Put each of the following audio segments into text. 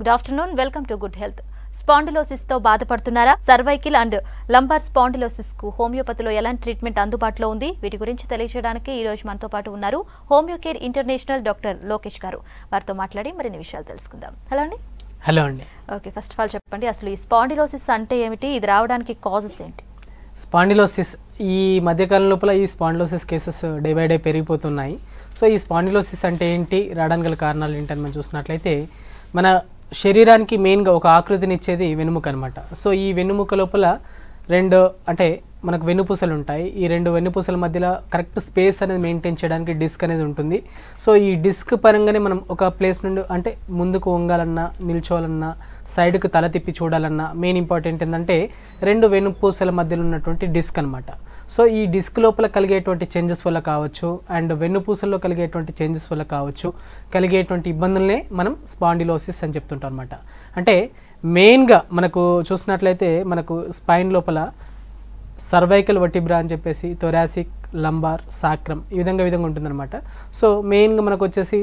Good afternoon welcome to good health spondylosis తో బాధపడుతున్నారా cervical and lumbar spondylosis కు హోమియోపతిలో ఎలాంటి ట్రీట్మెంట్ అందుబాటులో ఉంది వీటి గురించి తెలియజేయడానికి ఈ రోజు మనతో పాటు ఉన్నారు homeo care international doctor Lokesh garu వారితో మాట్లాడి మరిన్ని విషయాలు తెలుసుకుందాం హలో అండి హలో అండి ఓకే ఫస్ట్ ఆఫ్ ఆల్ చెప్పండి అసలు ఈ స్పాండిలోసిస్ అంటే ఏమిటి ఇది రావడానికి కాజెస్ ఏంటి స్పాండిలోసిస్ ఈ మధ్యకాలం లోపల ఈ spondylosis cases day by day పెరిగిపోతున్నాయి సో ఈ స్పాండిలోసిస్ అంటే ఏంటి రావడానికి గల కారణాలు ఏంటని మనం చూసినట్లయితే మన శరీరానికి మెయిన్గా ఒక ఆకృతిని ఇచ్చేది వెన్నుముక అనమాట సో ఈ వెన్నుముక లోపల రెండు అంటే మనకు వెన్నుపూసలు ఉంటాయి ఈ రెండు వెన్నుపూసల మధ్యలో కరెక్ట్ స్పేస్ అనేది మెయింటైన్ చేయడానికి డిస్క్ అనేది ఉంటుంది సో ఈ డిస్క్ పరంగానే మనం ఒక ప్లేస్ నుండి అంటే ముందుకు వంగాలన్నా నిల్చోవాలన్నా సైడ్కి తల తిప్పి చూడాలన్నా మెయిన్ ఇంపార్టెంట్ ఏంటంటే రెండు వెన్నుపూసల మధ్యలో ఉన్నటువంటి డిస్క్ అనమాట సో ఈ డిస్క్ లోపల కలిగేటువంటి చేంజెస్ వల్ల కావచ్చు అండ్ వెన్నుపూసల్లో కలిగేటువంటి చేంజెస్ వల్ల కావచ్చు కలిగేటువంటి ఇబ్బందులనే మనం స్పాండిలోసిస్ అని చెప్తుంటాం అనమాట అంటే మెయిన్గా మనకు చూసినట్లయితే మనకు స్పైన్ లోపల సర్వైకల్ వటిబ్రా అని చెప్పేసి థొరాసిక్ లంబార్ సాక్రం ఈ విధంగా ఈ విధంగా ఉంటుందన్నమాట సో మెయిన్గా మనకు వచ్చేసి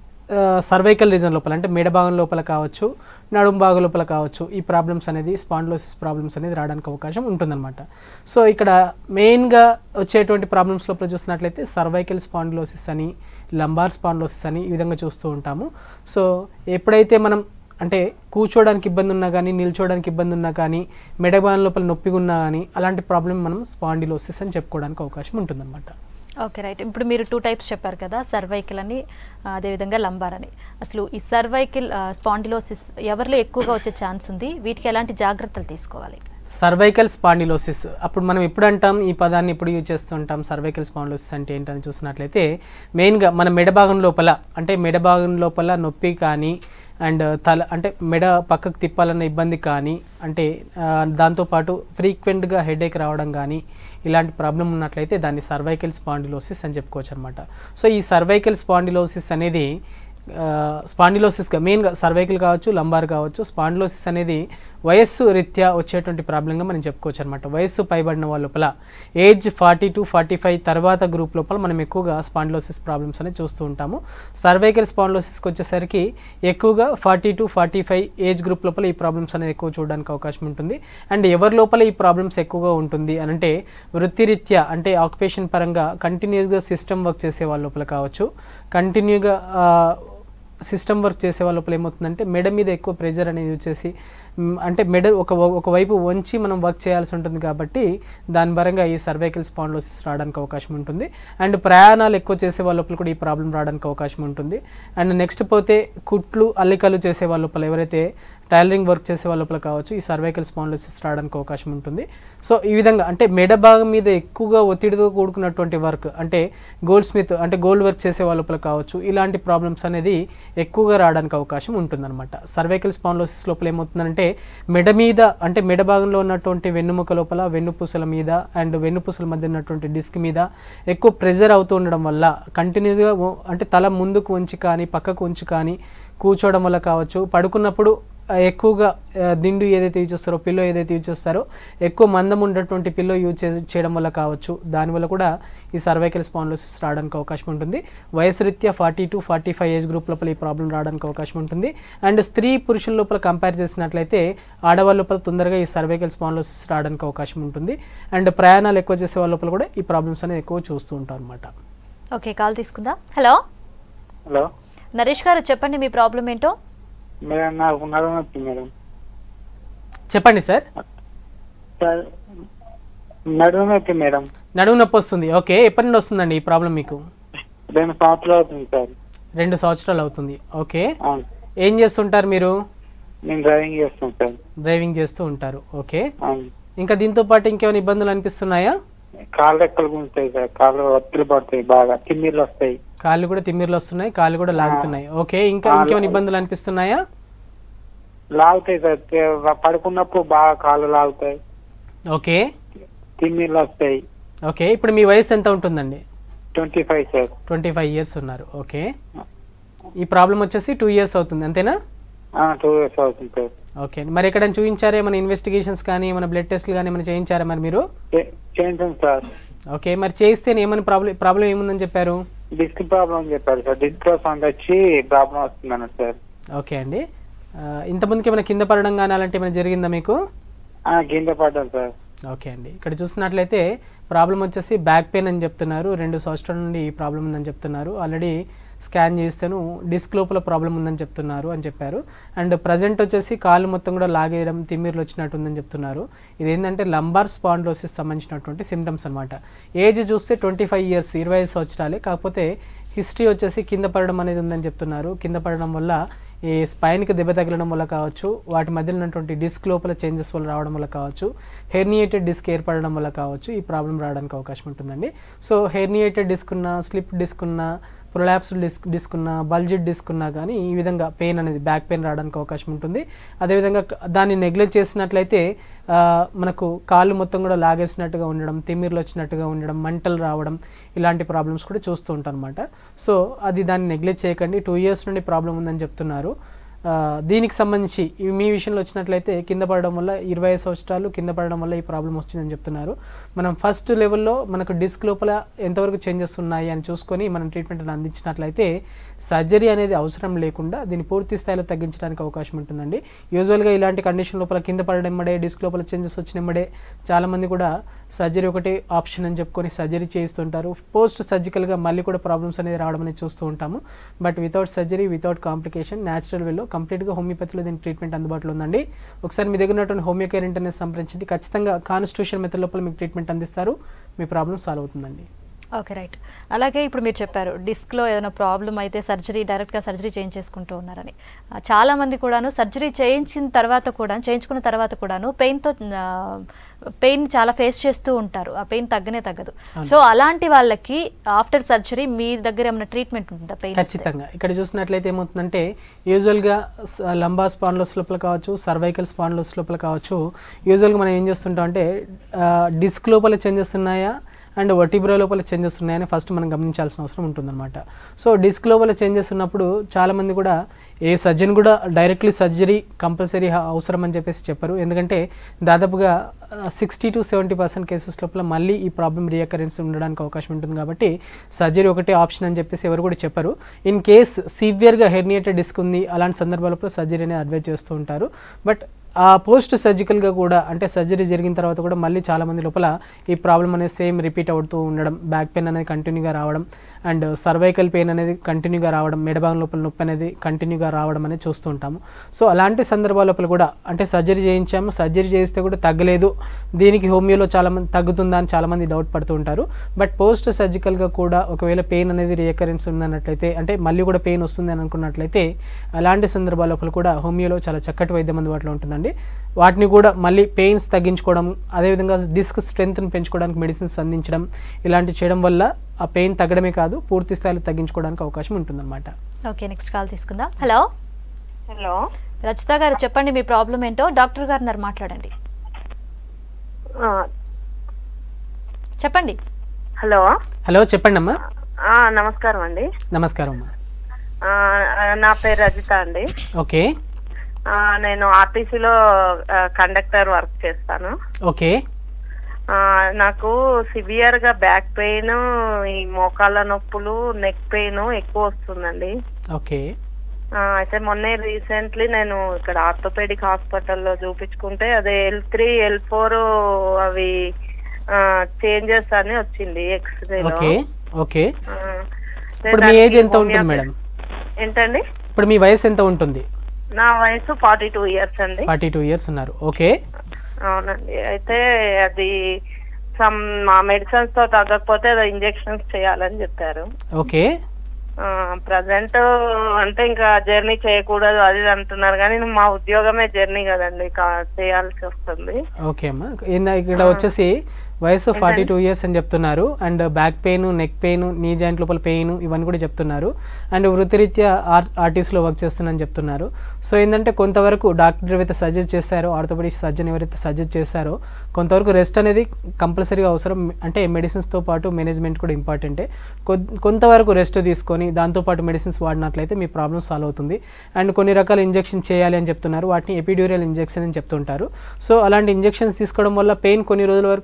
సర్వైకల్ రీజన్ లోపల అంటే మెడ భాగం లోపల కావచ్చు నడుము భాగం లోపల కావచ్చు ఈ ప్రాబ్లమ్స్ అనేది స్పాండ్లోసిస్ ప్రాబ్లమ్స్ అనేది రావడానికి అవకాశం ఉంటుందన్నమాట సో ఇక్కడ మెయిన్గా వచ్చేటువంటి ప్రాబ్లమ్స్ లోపల చూసినట్లయితే సర్వైకల్ స్పాండ్లోసిస్ అని లంబార్ స్పాండ్లోసిస్ అని ఈ విధంగా చూస్తూ ఉంటాము సో ఎప్పుడైతే మనం అంటే కూర్చోవడానికి ఇబ్బంది ఉన్నా కానీ నిల్చోవడానికి ఇబ్బంది ఉన్నా కానీ మెడబాన్ లోపల నొప్పిగా ఉన్నా కానీ అలాంటి ప్రాబ్లం మనం స్పాండిలోసిస్ అని చెప్పుకోవడానికి అవకాశం ఉంటుందన్నమాట ఓకే రైట్ ఇప్పుడు మీరు టూ టైప్స్ చెప్పారు కదా సర్వైకిల్ అని ఆ, అదేవిధంగా లంబార్ అని అసలు ఈ సర్వైకిల్ స్పాండిలోసిస్ ఎవరిలో ఎక్కువగా వచ్చే ఛాన్స్ ఉంది వీటికి ఎలాంటి జాగ్రత్తలు తీసుకోవాలి సర్వైకల్ స్పాండిలోసిస్ అప్పుడు మనం ఎప్పుడు అంటాం ఈ పదాన్ని ఎప్పుడు యూజ్ చేస్తుంటాం సర్వైకల్ స్పాండిలోసిస్ అంటే ఏంటని చూసినట్లయితే మెయిన్గా మన మెడ భాగం లోపల అంటే మెడ భాగం లోపల నొప్పి కానీ అండ్ తల అంటే మెడ పక్కకు తిప్పాలన్న ఇబ్బంది కానీ అంటే ఆ, దాంతోపాటు ఫ్రీక్వెంట్గా హెడేక్ రావడం కానీ ఇలాంటి ప్రాబ్లం ఉన్నట్లయితే దాన్ని సర్వైకల్ స్పాండిలోసిస్ అని చెప్పుకోవచ్చు అనమాట సో ఈ సర్వైకల్ స్పాండిలోసిస్ అనేది స్పాండిలోసిస్గా మెయిన్గా సర్వైకల్ కావచ్చు లంబార్ కావచ్చు స్పాండిలోసిస్ అనేది వయస్సు రీత్యా వచ్చేటువంటి ప్రాబ్లంగా మనం చెప్పుకోవచ్చు అనమాట వయస్సు పైబడిన వాళ్ళ లోపల age forty to forty five తర్వాత గ్రూప్ లోపల మనం ఎక్కువగా స్పాండిలోసిస్ ప్రాబ్లమ్స్ అనేది చూస్తూ ఉంటాము సర్వైకల్ స్పాండిలోసిస్కి వచ్చేసరికి ఎక్కువగా forty to forty five age group లోపల ఈ ప్రాబ్లమ్స్ అనేది ఎక్కువ చూడడానికి అవకాశం ఉంటుంది అండ్ ఎవరి లోపల ఈ ప్రాబ్లమ్స్ ఎక్కువగా ఉంటుంది అని అంటే వృత్తిరీత్యా అంటే ఆక్యుపేషన్ పరంగా కంటిన్యూస్గా సిస్టమ్ వర్క్ చేసే వాళ్ళ లోపల కావచ్చు కంటిన్యూగా సిస్టమ్ వర్క్ చేసే వాళ్ళ లోపల ఏమవుతుందంటే మెడ మీద ఎక్కువ ప్రెజర్ అనేది యూజ్ చేసి మ్, అంటే మెడ ఒక ఒకవైపు వంచి మనం వర్క్ చేయాల్సి ఉంటుంది కాబట్టి దాని పరంగా ఈ సర్వైకల్ స్పాండ్లోసిస్ రావడానికి అవకాశం ఉంటుంది అండ్ ప్రయాణాలు ఎక్కువ చేసే వాళ్ళ లోపల కూడా ఈ ప్రాబ్లం రావడానికి అవకాశం ఉంటుంది అండ్ నెక్స్ట్ పోతే కుట్లు అల్లికలు చేసే వాళ్ళ లోపల ఎవరైతే టైలరింగ్ వర్క్ చేసే వాళ్ళ లోపల కావచ్చు ఈ సర్వైకల్ స్పాండ్లోసిస్ రావడానికి అవకాశం ఉంటుంది సో ఈ విధంగా అంటే మెడ భాగం మీద ఎక్కువగా ఒత్తిడితో కూడుకున్నటువంటి వర్క్ అంటే గోల్డ్ స్మిత్ అంటే గోల్డ్ వర్క్ చేసే వాళ్ళ లోపల కావచ్చు ఇలాంటి ప్రాబ్లమ్స్ అనేది ఎక్కువగా రావడానికి అవకాశం ఉంటుందన్నమాట సర్వైకల్ స్పాండ్లోసిస్ లోపల ఏమవుతుందంటే మెడ మీద అంటే మెడ భాగంలో ఉన్నటువంటి వెన్నుముక లోపల వెన్నుపూసల మీద అండ్ వెన్నుపూసల మధ్య ఉన్నటువంటి డిస్క్ మీద ఎక్కువ ప్రెజర్ అవుతూ ఉండడం వల్ల కంటిన్యూస్గా అంటే తల ముందుకు ఉంచి కానీ పక్కకు ఉంచి కానీ కూర్చోవడం వల్ల కావచ్చు పడుకున్నప్పుడు ఆ, ఎక్కువగా ఆ, దిండు ఏదైతే యూజ్ చేస్తారో పిల్లో ఏదైతే యూజ్ చేస్తారో ఎక్కువ మందం ఉన్నటువంటి పిల్లో యూజ్ చేసి చేయడం వల్ల కావచ్చు దానివల్ల కూడా ఈ సర్వైకల్ స్పాండ్లోసిస్ రావడానికి అవకాశం ఉంటుంది వయసు రీత్యా forty to forty five age group లోపల ఈ ప్రాబ్లం రావడానికి అవకాశం ఉంటుంది అండ్ స్త్రీ పురుషుల లోపల కంపేర్ చేసినట్లయితే ఆడవాళ్ళ లోపల తొందరగా ఈ సర్వైకల్ స్పాండ్లోసిస్ రావడానికి అవకాశం ఉంటుంది అండ్ ప్రయాణాలు ఎక్కువ చేసే వాళ్ళ లోపల కూడా ఈ ప్రాబ్లమ్స్ అనేది ఎక్కువ చూస్తూ ఉంటాం అనమాట ఓకే కాల్ తీసుకుందాం హలో హలో నరేష్ గారు చెప్పండి మీ ప్రాబ్లం ఏంటో మేడం నాకు నడుము నొప్పి మేడం చెప్పండి సార్ సార్ నడుము నొప్పి మేడం నడుము నొప్పి వస్తుంది ఓకే ఎప్పటి నుండి వస్తుందండి ఈ ప్రాబ్లం మీకు రెండు సంవత్సరాలు అవుతుంది సార్ రెండు సంవత్సరాలు అవుతుంది ఓకే అవును ఏం చేస్తుంటారు మీరు నేను డ్రైవింగ్ చేస్తాను సార్ డ్రైవింగ్ చేస్తూ ఉంటారు ఓకే అవును ఇంకా దీంతో పాటు ఇంకేమైనా ఇబ్బందులు అనిపిస్తున్నాయా కాళ్ళు రెక్కలు గుంజుతాయి సార్ కాళ్ళు ఒత్తిడి పడతాయి బాగా తిమ్మిర్లు వస్తాయి కాళ్ళు కూడా తిమ్మిర్లు వస్తున్నాయి కాళ్ళు కూడా లాగుతున్నాయి ఓకే ఇంకా ఇంకేమైనా ఇబ్బందులు అనిపిస్తున్నాయా లాగుతాయి సార్ తే- పడుకున్నప్పుడు బాగా కాళ్ళు లాగుతాయి ఓకే తిమ్మిర్లు వస్తాయి ఓకే ఇప్పుడు మీ వయసు ఎంత ఉంటుందండి twenty five sir twenty five years ఉన్నారు ఓకే ఈ ప్రాబ్లం వచ్చేసి టూ ఇయర్స్ అవుతుంది అంతేనా టూ ఇయర్స్ అవుతుంది సార్ ఓకే మరి ఎక్కడైనా చూపించారా ఏమైనా ఇన్వెస్టిగేషన్స్ కానీ ఏమైనా బ్లడ్ టెస్ట్లు కానీ ఏమైనా చేయించారా మరి మీరు చే- చేయించాను సార్ ఓకే మరి చేస్తే ఏమైనా ప్రాబ్లం ప్రాబ్లం ఏముందని చెప్పారు డిస్క్ ప్రాబ్లం చెప్పారు సార్ డిస్క్ సౌండ్ వచ్చి ప్రాబ్లం వస్తుంది అన్నట్టు సార్ ఓకే అండి ఆ, ఇంతకుముందుకి ఏమైనా కింద పడడం కానీ అలాంటి ఏమైనా జరిగిందా మీకు ఆ, కింద పడ్డాను సార్ ఓకే అండి ఇక్కడ చూసినట్లయితే ప్రాబ్లం వచ్చేసి బ్యాక్ పెయిన్ అని చెప్తున్నారు రెండు సంవత్సరాల నుండి ఈ ప్రాబ్లం ఉందని చెప్తున్నారు ఆల్రెడీ స్కాన్ చేస్తేను డిస్క్ లోపల ప్రాబ్లం ఉందని చెప్తున్నారు అని చెప్పారు అండ్ ప్రజెంట్ వచ్చేసి కాళ్ళు మొత్తం కూడా లాగేయడం తిమ్మిర్లు వచ్చినట్టు ఉందని చెప్తున్నారు ఇది ఏంటంటే లంబార్ స్పాండ్లోసిస్ సంబంధించినటువంటి సిమ్టమ్స్ అనమాట ఏజ్ చూస్తే ట్వంటీ ఫైవ్ ఇయర్స్ ఇరవై ఐదు సంవత్సరాలే కాకపోతే హిస్టరీ వచ్చేసి కింద పడడం అనేది ఉందని చెప్తున్నారు కింద పడడం వల్ల ఈ స్పైన్కి దెబ్బ తగలడం వల్ల కావచ్చు వాటి మధ్యలో ఉన్నటువంటి డిస్క్ లోపల చేంజెస్ వల్ల రావడం వల్ల కావచ్చు హెర్నియేటెడ్ డిస్క్ ఏర్పడడం వల్ల కావచ్చు ఈ ప్రాబ్లం రావడానికి అవకాశం ఉంటుందండి సో హెర్నియేటెడ్ డిస్క్ ఉన్న స్లిప్ డిస్క్ ఉన్న ప్రొలాప్స్డ్ డిస్క్ డిస్క్ ఉన్న బల్జిడ్ డిస్క్ ఉన్నా కానీ ఈ విధంగా పెయిన్ అనేది బ్యాక్ పెయిన్ రావడానికి అవకాశం ఉంటుంది అదేవిధంగా క- దాన్ని నెగ్లెక్ట్ చేసినట్లయితే ఆ, మనకు కాళ్ళు మొత్తం కూడా లాగేసినట్టుగా ఉండడం తిమ్మిర్లు వచ్చినట్టుగా ఉండడం మంటలు రావడం ఇలాంటి ప్రాబ్లమ్స్ కూడా చూస్తూ ఉంటాం అనమాట సో అది దాన్ని నెగ్లెక్ట్ చేయకండి టూ ఇయర్స్ నుండి ప్రాబ్లం ఉందని చెప్తున్నారు ఆ, దీనికి సంబంధించి ఇవి మీ విషయంలో వచ్చినట్లయితే కింద పడడం వల్ల ఇరవై ఐదు సంవత్సరాలు కింద పడడం వల్ల ఈ ప్రాబ్లం వచ్చిందని చెప్తున్నారు మనం ఫస్ట్ లెవెల్లో మనకు డిస్క్ లోపల ఎంతవరకు చేంజెస్ ఉన్నాయి అని చూసుకొని మనం ట్రీట్మెంట్ అందించినట్లయితే సర్జరీ అనేది అవసరం లేకుండా దీన్ని పూర్తి స్థాయిలో తగ్గించడానికి అవకాశం ఉంటుందండి యూజువల్గా ఇలాంటి కండిషన్ లోపల కింద పడడం ఎమ్మడే డిస్క్ లోపల చేంజెస్ వచ్చిన ఎమ్మడే చాలామంది కూడా సర్జరీ ఒకటే ఆప్షన్ అని చెప్పుకొని సర్జరీ చేస్తుంటారు పోస్ట్ సర్జికల్గా మళ్ళీ కూడా ప్రాబ్లమ్స్ అనేది రావడం అనేది చూస్తూ ఉంటాము but without surgery without complication natural వేలో కంప్లీట్గా హోమియోపతిలో దీని ట్రీట్మెంట్ అందుబాటులో ఉందండి ఒకసారి మీ దగ్గర ఉన్నటువంటి హోమియో కేర్ ఇంటర్నెట్ సంప్రదించండి ఖచ్చితంగా కాన్స్టిట్యూషన్ మెథడ్ లోపల మీకు ట్రీట్మెంట్ అందిస్తారు మీ ప్రాబ్లం సాల్వ్ అవుతుందండి ఓకే రైట్ అలాగే ఇప్పుడు మీరు చెప్పారు డిస్క్లో ఏదైనా ప్రాబ్లం అయితే సర్జరీ డైరెక్ట్గా సర్జరీ చేయించేసుకుంటూ ఉన్నారని ఆ, చాలా మంది కూడాను సర్జరీ చేయించిన తర్వాత కూడా చేయించుకున్న తర్వాత కూడాను పెయిన్తో పెయిన్ చాలా ఫేస్ చేస్తూ ఉంటారు ఆ పెయిన్ తగ్గనే తగ్గదు సో అలాంటి వాళ్ళకి ఆఫ్టర్ సర్జరీ మీ దగ్గర ఏమైనా ట్రీట్మెంట్ ఉంటుందా పెయిన్ ఖచ్చితంగా ఇక్కడ చూసినట్లయితే ఏమవుతుందంటే యూజువల్గా లంబా స్పాన్లోస్ లోపల కావచ్చు సర్వైకల్ స్పాన్లోస్ లోపల కావచ్చు యూజువల్గా మనం ఏం చేస్తుంటాం అంటే డిస్క్ లోపల చేంజెస్ ఉన్నాయా అండ్ వటిబ్రో లోపల చేంజెస్ ఉన్నాయని ఫస్ట్ మనం గమనించాల్సిన అవసరం ఉంటుందన్నమాట సో డిస్క్ లోపల చేంజెస్ ఉన్నప్పుడు చాలామంది కూడా ఏ సర్జన్ కూడా డైరెక్ట్లీ సర్జరీ కంపల్సరీ అవసరం అని చెప్పేసి చెప్పరు ఎందుకంటే దాదాపుగా sixty to seventy percent cases లోపల మళ్ళీ ఈ ప్రాబ్లం రియకరెన్స్ ఉండడానికి అవకాశం ఉంటుంది కాబట్టి సర్జరీ ఒకటే ఆప్షన్ అని చెప్పేసి ఎవరు కూడా చెప్పరు ఇన్ కేస్ సివియర్గా హెర్నియేటెడ్ డిస్క్ ఉంది అలాంటి సందర్భాలలో సర్జరీ అనేది అడ్వైజ్ చేస్తూ ఉంటారు బట్ ఆ పోస్ట్ సర్జికల్గా కూడా అంటే సర్జరీ జరిగిన తర్వాత కూడా మళ్ళీ చాలామంది లోపల ఈ ప్రాబ్లం అనేది సేమ్ రిపీట్ అవుతూ ఉండడం బ్యాక్ పెయిన్ అనేది కంటిన్యూగా రావడం అండ్ సర్వైకల్ పెయిన్ అనేది కంటిన్యూగా రావడం మెడభాగం లోపల నొప్పి అనేది కంటిన్యూగా రావడం అనేది చూస్తూ ఉంటాము సో అలాంటి సందర్భాల లోపల కూడా అంటే సర్జరీ చేయించాము సర్జరీ చేస్తే కూడా తగ్గలేదు దీనికి హోమియోలో చాలామంది తగ్గుతుందా అని చాలామంది డౌట్ పడుతూ ఉంటారు బట్ పోస్ట్ సర్జికల్గా కూడా ఒకవేళ పెయిన్ అనేది రియకరెన్స్ ఉందన్నట్లయితే అంటే మళ్ళీ కూడా పెయిన్ వస్తుంది అని అనుకున్నట్లయితే అలాంటి సందర్భాల లోపల కూడా హోమియోలో చాలా చక్కటి వైద్యం అందుబాటులో ఉంటుందండి వాటిని కూడా మళ్ళీ పెయిన్స్ తగ్గించుకోవడం అదేవిధంగా డిస్క్ స్ట్రెంగ్త్ని పెంచుకోవడానికి మెడిసిన్స్ అందించడం ఇలాంటివి చేయడం వల్ల ఆ పెయిన్ తగ్గడమే కాదు పూర్తి స్థాయిలో తగ్గించుకోవడానికి అవకాశం ఉంటుందన్నమాట ఓకే నెక్స్ట్ కాల్ తీసుకుందాం హలో హలో రచిత గారు చెప్పండి మీ ప్రాబ్లం ఏంటో డాక్టర్ గారు ఉన్నారు మాట్లాడండి ఆ, చెప్పండి హలో హలో చెప్పండి అమ్మా ఆ, నమస్కారం అండి నమస్కారం అమ్మా ఆ, నా పేరు రజిత అండి ఓకే ఆ, నేను ఆర్టీసీలో కండక్టర్ వర్క్ చేస్తాను ఓకే ఆ, నాకు సివియర్ గా బ్యాక్ పెయిన్ ఈ మోకాళ్ళ నొప్పులు నెక్ పెయిన్ ఎక్కువ వస్తుందండి ఓకే ఆ, అయితే మొన్నే రీసెంట్లీ నేను ఇక్కడ ఆర్థోపెడిక్ హాస్పిటల్లో చూపించుకుంటే అదే ఎల్ త్రీ ఎల్ ఫోర్ అవి చేంజెస్ అని వచ్చింది ఎక్స్రేలో ఓకే ఓకే ఇప్పుడు మీ ఏజ్ ఎంత ఉంటుంది మేడం ఏంటండి ఇప్పుడు మీ వయసు ఎంత ఉంటుంది నా వయసు ఫార్టీ టూ ఇయర్స్ అండి ఫార్టీ టూ ఇయర్స్ ఉన్నారు ఓకే అవునండి అయితే అది సమ్ మా మెడిసిన్స్ తో తగ్గకపోతే ఏదో ఇంజెక్షన్స్ చేయాలని చెప్పారు ఓకే ప్రజెంట్ అంటే ఇంకా జర్నీ చేయకూడదు అది ఇది అంటున్నారు కానీ మా ఉద్యోగమే జర్నీ కదండి కా- చేయాల్సి వస్తుంది ఓకే అమ్మా ఇందా- ఇక్కడ వచ్చేసి వయసు ఫార్టీ టూ ఇయర్స్ అని చెప్తున్నారు and back pain neck pain knee joint లోపల పెయిన్ ఇవన్నీ కూడా చెప్తున్నారు అండ్ వృత్తిరీత్యా ఆర్ ఆర్టీస్లో వర్క్ చేస్తున్నానని చెప్తున్నారు సో ఏంటంటే కొంతవరకు డాక్టర్ ఎవరైతే సజెస్ట్ చేస్తారో ఆర్థోపెడిక్ సర్జన్ ఎవరైతే సజెస్ట్ చేస్తారో కొంతవరకు రెస్ట్ అనేది కంపల్సరీగా అవసరం అంటే మెడిసిన్స్తో పాటు మేనేజ్మెంట్ కూడా ఇంపార్టెంటే కొ- కొంతవరకు రెస్ట్ తీసుకొని దాంతోపాటు మెడిసిన్స్ వాడినట్లయితే మీ ప్రాబ్లమ్ సాల్వ్ అవుతుంది అండ్ కొన్ని రకాల ఇంజెక్షన్ చేయాలి అని చెప్తున్నారు వాటిని ఎపిడ్యూరియల్ ఇంజెక్షన్ అని చెప్తుంటారు సో అలాంటి ఇంజెక్షన్స్ తీసుకోవడం వల్ల పెయిన్ కొన్ని రోజుల వరకు కంట్రోల్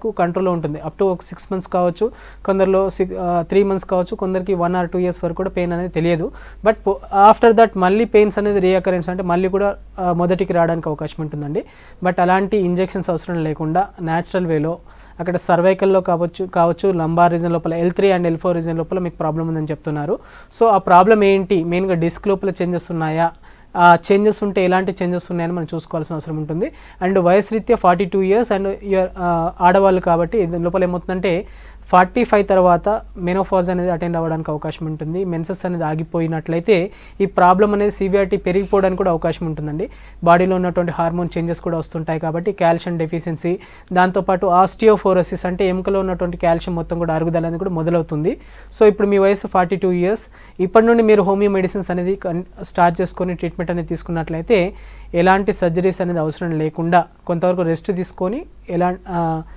ఫోర్లో ఉంటుంది అప్ టు ఒక సిక్స్ మంత్స్ కావచ్చు కొందరిలో సిక్ త్రీ మంత్స్ కావచ్చు కొందరికి వన్ ఆర్ టూ ఇయర్స్ వరకు కూడా పెయిన్ అనేది తెలియదు బట్ ఆఫ్టర్ దట్ మళ్ళీ పెయిన్స్ అనేది రీఅకరెన్స్ అంటే మళ్ళీ కూడా ఆ, మొదటికి రావడానికి అవకాశం ఉంటుందండి బట్ అలాంటి ఇంజెక్షన్స్ అవసరం లేకుండా న్యాచురల్ వేలో అక్కడ సర్వైకల్లో కావచ్చు కావచ్చు లంబార్ రీజన్ లోపల L three and L four region లోపల మీకు ప్రాబ్లం ఉందని చెప్తున్నారు సో ఆ ప్రాబ్లం ఏంటి మెయిన్గా డిస్క్ లోపల చేంజెస్ ఉన్నాయా ఆ చేంజెస్ ఉంటే ఎలాంటి చేంజెస్ ఉన్నాయని మనం చూసుకోవాల్సిన అవసరం ఉంటుంది అండ్ వయసు రీత్యా forty two years and you are ఆడవాళ్ళు కాబట్టి దీని లోపల ఏమవుతుందంటే ఫార్టీ ఫైవ్ తర్వాత మెనోఫాజ్ అనేది అటెండ్ అవ్వడానికి అవకాశం ఉంటుంది మెన్సెస్ అనేది ఆగిపోయినట్లయితే ఈ ప్రాబ్లం అనేది సివియారిటీ పెరిగిపోవడానికి కూడా అవకాశం ఉంటుందండి బాడీలో ఉన్నటువంటి హార్మోన్ చేంజెస్ కూడా వస్తుంటాయి కాబట్టి కాల్షియం డెఫిషియన్సీ దాంతోపాటు ఆస్టియోఫోరోసిస్ అంటే ఎముకలో ఉన్నటువంటి కాల్షియం మొత్తం కూడా అరుగుదల అనేది కూడా మొదలవుతుంది సో ఇప్పుడు మీ వయసు ఫార్టీ టూ ఇయర్స్ ఇప్పటి నుండి మీరు హోమియో మెడిసిన్స్ అనేది కన్- స్టార్ట్ చేసుకొని ట్రీట్మెంట్ అనేది తీసుకున్నట్లయితే ఎలాంటి సర్జరీస్ అనేది అవసరం లేకుండా కొంతవరకు రెస్ట్ తీసుకొని ఎలా ఆ,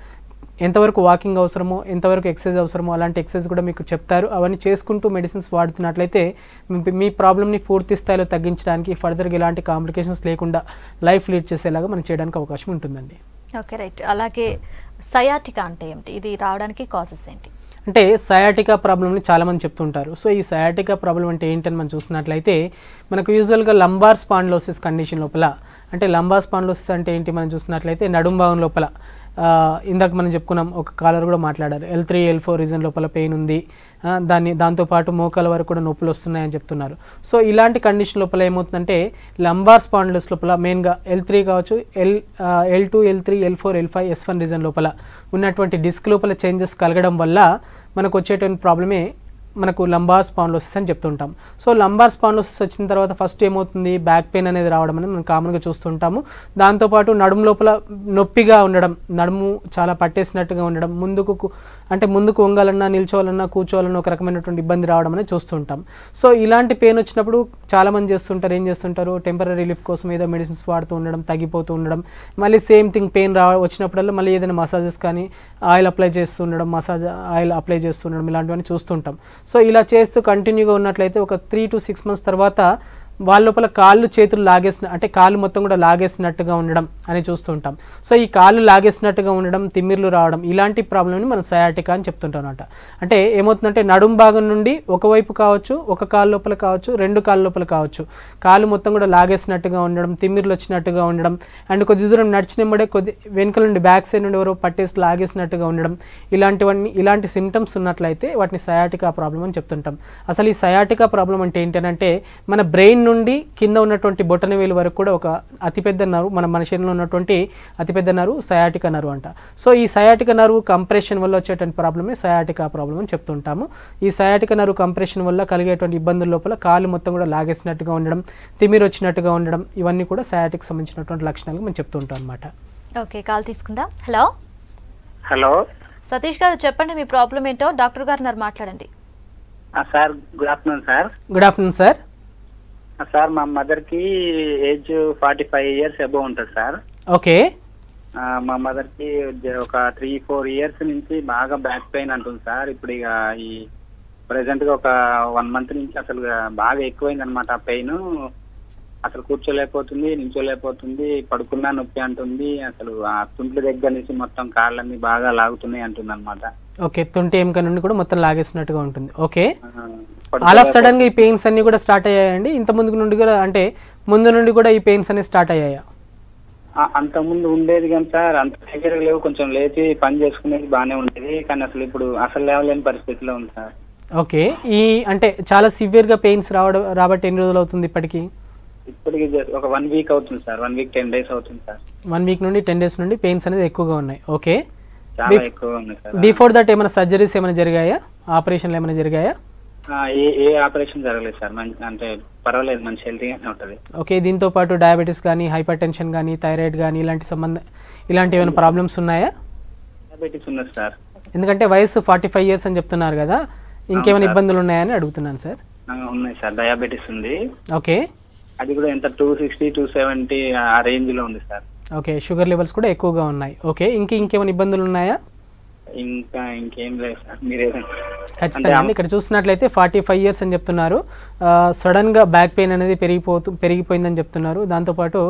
ఎంతవరకు వాకింగ్ అవసరమో ఎంతవరకు ఎక్సర్సైజ్ అవసరమో అలాంటి ఎక్సర్సైజ్ కూడా మీకు చెప్తారు అవన్నీ చేసుకుంటూ మెడిసిన్స్ వాడుతున్నట్లయితే మీ- మీ ప్రాబ్లమ్ని పూర్తి స్థాయిలో తగ్గించడానికి ఫర్దర్గా ఎలాంటి కాంప్లికేషన్స్ లేకుండా లైఫ్ లీడ్ చేసేలాగా మనం చేయడానికి అవకాశం ఉంటుందండి ఓకే రైట్ అలాగే సయాటికా అంటే ఏమిటి ఇది రావడానికి కాసెస్ ఏంటి అంటే సయాటికా ప్రాబ్లమ్ని చాలామంది చెప్తుంటారు సో ఈ సయాటికా ప్రాబ్లం అంటే ఏంటని మనం చూసినట్లయితే మనకు యూజువల్గా లంబార్ స్పాండ్లోసిస్ కండిషన్ లోపల అంటే లంబార్ స్పాండ్లోసిస్ అంటే ఏంటి మనం చూసినట్లయితే నడుం భాగం లోపల ఆ, ఇందాక మనం చెప్పుకున్నాం ఒక కాలర్ కూడా మాట్లాడారు L three L four region లోపల పెయిన్ ఉంది ఆ, దాన్ని దాంతోపాటు మోకాల వరకు కూడా నొప్పులు వస్తున్నాయని చెప్తున్నారు సో ఇలాంటి కండిషన్ లోపల ఏమవుతుందంటే లంబార్ స్పాండ్లస్ లోపల మెయిన్గా ఎల్ త్రీ కావచ్చు L L two L three L four L five S one region లోపల ఉన్నటువంటి డిస్క్ లోపల చేంజెస్ కలగడం వల్ల మనకు వచ్చేటువంటి ప్రాబ్లమే మనకు లంబార్ స్పాండ్లోసిస్ అని చెప్తుంటాం సో లంబార్ స్పాండ్లోసిస్ వచ్చిన తర్వాత ఫస్ట్ ఏమవుతుంది బ్యాక్ పెయిన్ అనేది రావడం అనేది మనం కామన్గా చూస్తుంటాము దాంతోపాటు నడుము లోపల నొప్పిగా ఉండడం నడుము చాలా పట్టేసినట్టుగా ఉండడం ముందుకు కు- అంటే ముందుకు వంగాలన్నా నిల్చోవాలన్నా కూర్చోవాలన్నా ఒక రకమైనటువంటి ఇబ్బంది రావడం అనేది చూస్తుంటాం సో ఇలాంటి పెయిన్ వచ్చినప్పుడు చాలామంది చేస్తుంటారు ఏం చేస్తుంటారు టెంపరీ రిలీఫ్ కోసం ఏదో మెడిసిన్స్ వాడుతూ ఉండడం తగ్గిపోతూ ఉండడం మళ్ళీ సేమ్ థింగ్ పెయిన్ రా వచ్చినప్పుడల్లా మళ్ళీ ఏదైనా మసాజెస్ కానీ ఆయిల్ అప్లై చేస్తూ ఉండడం మసాజ్ ఆయిల్ అప్లై చేస్తూ ఉండడం ఇలాంటివన్నీ చూస్తుంటాం సో ఇలా చేస్తూ కంటిన్యూగా ఉన్నట్లయితే ఒక త్రీ టు సిక్స్ మంత్స్ తర్వాత వాళ్ళ లోపల కాళ్ళు చేతులు లాగేసిన అంటే కాళ్ళు మొత్తం కూడా లాగేసినట్టుగా ఉండడం అని చూస్తుంటాం సో ఈ కాళ్ళు లాగేసినట్టుగా ఉండడం తిమ్మిర్లు రావడం ఇలాంటి ప్రాబ్లమ్ని మనం సయాటికా అని చెప్తుంటాం అనమాట అంటే ఏమవుతుందంటే నడుం భాగం నుండి ఒకవైపు కావచ్చు ఒక కాలు లోపల కావచ్చు రెండు కాళ్ళ లోపల కావచ్చు కాళ్ళు మొత్తం కూడా లాగేసినట్టుగా ఉండడం తిమ్మిర్లు వచ్చినట్టుగా ఉండడం అండ్ కొద్ది దూరం నడిచినప్పుడే కొద్ది వెనుక నుండి బ్యాక్ సైడ్ నుండి ఎవరో పట్టేసి లాగేసినట్టుగా ఉండడం ఇలాంటివన్నీ ఇలాంటి సిమ్టమ్స్ ఉన్నట్లయితే వాటిని సయాటికా ప్రాబ్లం అని చెప్తుంటాం అసలు ఈ సయాటికా ప్రాబ్లం అంటే ఏంటంటే మన బ్రెయిన్ నుండి కింద ఉన్నటువంటి బొటన వేలు వరకు కూడా ఒక అతిపెద్ద నరువు మన మన శరీరంలో ఉన్నటువంటి అతిపెద్ద నరువు సయాటిక నరువు అంట సో ఈ సయాటిక నరువు కంప్రెషన్ వల్ల వచ్చేటువంటి ప్రాబ్లమే సయాటికా ప్రాబ్లం అని చెప్తుంటాము ఈ సయాటిక నరువు కంప్రెషన్ వల్ల కలిగేటువంటి ఇబ్బందుల లోపల కాలు మొత్తం కూడా లాగేసినట్టుగా ఉండడం తిమిరి వచ్చినట్టుగా ఉండడం ఇవన్నీ కూడా సయాటిక్ సంబంధించినటువంటి లక్షణాలు మనం చెప్తుంటాం అనమాట ఓకే కాల్ తీసుకుందాం హలో హలో సతీష్ గారు చెప్పండి మీ ప్రాబ్లం ఏంటో డాక్టర్ గారు ఉన్నారు మాట్లాడండి ఆ, sir good afternoon sir good afternoon sir ఆ, సార్ మా మదర్ కి age forty five years above ఉంటుంది సార్ ఓకే ఆ, మా మదర్ కి జ- ఒక త్రీ ఫోర్ ఇయర్స్ నుంచి బాగా బ్యాక్ పెయిన్ అంటుంది సార్ ఇప్పుడు ఇక ఈ ప్రెసెంట్ గా ఒక వన్ మంత్ నుంచి అసలు బాగా ఎక్కువైంది అనమాట ఆ పెయిన్ అసలు కూర్చోలేకపోతుంది నించోలేకపోతుంది పడుకున్నా నొప్పి అంటుంది అసలు ఆ తుంట్ల దగ్గర నుంచి మొత్తం కాళ్ళన్నీ బాగా లాగుతున్నాయి అంటుంది అనమాట ఓకే తుంటి ఎముక నుండి కూడా మొత్తం లాగేసినట్టుగా ఉంటుంది ఓకే ఆల్ ఆఫ్ సడన్ గా ఈ పెయిన్స్ అన్ని కూడా స్టార్ట్ అయ్యాయండి ఇంత ముందు నుండి కూడా అంటే ముందు నుండి కూడా ఈ పెయిన్స్ అనేవి స్టార్ట్ అయ్యాయా అంత ముందు ఉండేది కానీ సార్ అంత దగ్గర లేవు కొంచెం లేచి పని చేసుకునేది బాగానే ఉండేది కానీ అసలు ఇప్పుడు అసలు లేవలేని పరిస్థితిలో ఉంది సార్ ఓకే ఈ అంటే చాలా సివియర్ గా పెయిన్స్ రావడం రాబట్టి ఎన్ని రోజులు అవుతుంది ఇప్పటికి ఇప్పటికి జ- ఒక వన్ వీక్ అవుతుంది sir one week ten days అవుతుంది సార్ వన్ వీక్ నుండి టెన్ డేస్ నుండి పెయిన్స్ అనేది ఎక్కువగా ఉన్నాయి ఓకే చాలా Bef- ఎక్కువ ఉంది సార్ బిఫోర్ దట్ ఏమైనా సర్జరీస్ ఏమైనా జరిగాయా ఆపరేషన్లు ఏమైనా జరిగాయా ఆ, ఏ ఏ ఆపరేషన్ జరగలేదు సార్ మంచి అంటే పర్వాలేదు మంచి హెల్తీగానే ఉంటుంది ఓకే దీంతో పాటు డయాబెటీస్ కానీ హైపర్ టెన్షన్ కానీ థైరాయిడ్ కానీ ఇలాంటి సంబంధ ఇలాంటి ఏమైనా ప్రాబ్లమ్స్ ఉన్నాయా డయాబెటీస్ ఉన్నది సార్ ఎందుకంటే వయసు ఫార్టీ ఫైవ్ ఇయర్స్ అని చెప్తున్నారు కదా ఇంకేమైనా సార్. ఇబ్బందులు ఉన్నాయని అడుగుతున్నాను సార్ ఆ, ఉన్నాయి సార్ డయాబెటీస్ ఉంది ఓకే అది కూడా ఎంత టూ సిక్స్టీ టూ సెవెంటీ ఆ రేంజ్ లో ఉంది సార్ ఓకే షుగర్ లెవెల్స్ కూడా ఎక్కువగా ఉన్నాయి ఓకే ఇంక ఇంకేమైనా ఇబ్బందులు ఉన్నాయా ఇంకా ఇంకేం లేదు సార్ మీరేదైనా ఖచ్చితంగా అండి ఇక్కడ చూసినట్లయితే ఫార్టీ ఫైవ్ ఇయర్స్ అని చెప్తున్నారు సడన్గా బ్యాక్ పెయిన్ అనేది పెరిగిపోతూ పెరిగిపోయిందని చెప్తున్నారు దాంతోపాటు